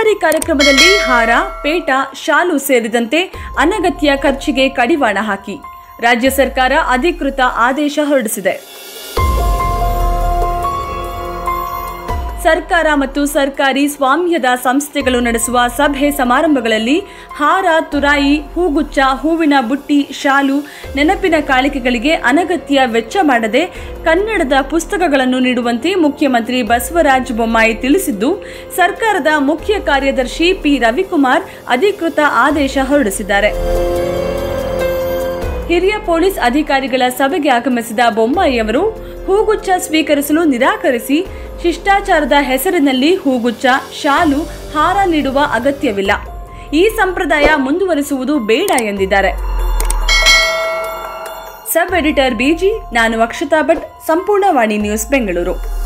ಸರ್ಕಾರಿ ಕಾರ್ಯಕ್ರಮದಲ್ಲಿ ಹಾರ ಪೇಟ ಶಾಲು ಸೇರಿದಂತೆ ಅನಗತ್ಯ ಖರ್ಚಿಗೆ ಕಡಿವಾಣ ಹಾಕಿ ರಾಜ್ಯ ಸರ್ಕಾರ ಅಧಿಕೃತ ಆದೇಶ ಹೊರಡಿಸಿದೆ ಸರ್ಕಾರ ಮತ್ತು ಸರ್ಕಾರಿ ಸ್ವಾಮ್ಯದ ಸಂಸ್ಥೆಗಳು ನಡೆಸುವ ಸಭೆ ಸಮಾರಂಭಗಳಲ್ಲಿ ಹಾರ ತುರಾಯಿ ಹೂಗುಚ್ಚ ಹೂವಿನ ಬುಟ್ಟಿ ಶಾಲು ನೆನಪಿನ ಕಾಣಿಕೆಗಳಿಗೆ ಅನಗತ್ಯ ವೆಚ್ಚ ಮಾಡದೆ ಕನ್ನಡದ ಪುಸ್ತಕಗಳನ್ನು ನೀಡುವಂತೆ ಮುಖ್ಯಮಂತ್ರಿ ಬಸವರಾಜ ಬೊಮ್ಮಾಯಿ ತಿಳಿಸಿದ್ದು ಸರ್ಕಾರದ ಮುಖ್ಯ ಕಾರ್ಯದರ್ಶಿ ಪಿ ರವಿಕುಮಾರ್ ಅಧಿಕೃತ ಆದೇಶ ಹೊರಡಿಸಿದ್ದಾರೆ ಹಿರಿಯ ಪೊಲೀಸ್ ಅಧಿಕಾರಿಗಳ ಸಭೆಗೆ ಆಗಮಿಸಿದ ಬೊಮ್ಮಾಯಿ ಅವರು ಹೂಗುಚ್ಚ ಸ್ವೀಕರಿಸಲು ನಿರಾಕರಿಸಿ ಶಿಷ್ಟಾಚಾರದ ಹೆಸರಿನಲ್ಲಿ ಹೂಗುಚ್ಚ ಶಾಲು ಹಾರ ನೀಡುವ ಅಗತ್ಯವಿಲ್ಲ ಈ ಸಂಪ್ರದಾಯ ಮುಂದುವರಿಸುವುದು ಬೇಡ ಎಂದಿದ್ದಾರೆ ಸಬ್ ಎಡಿಟರ್ ಬಿಜಿ ನಾನು ಅಕ್ಷತಾ ಭಟ್ ಸಂಪೂರ್ಣ ವಾಣಿ ನ್ಯೂಸ್ ಬೆಂಗಳೂರು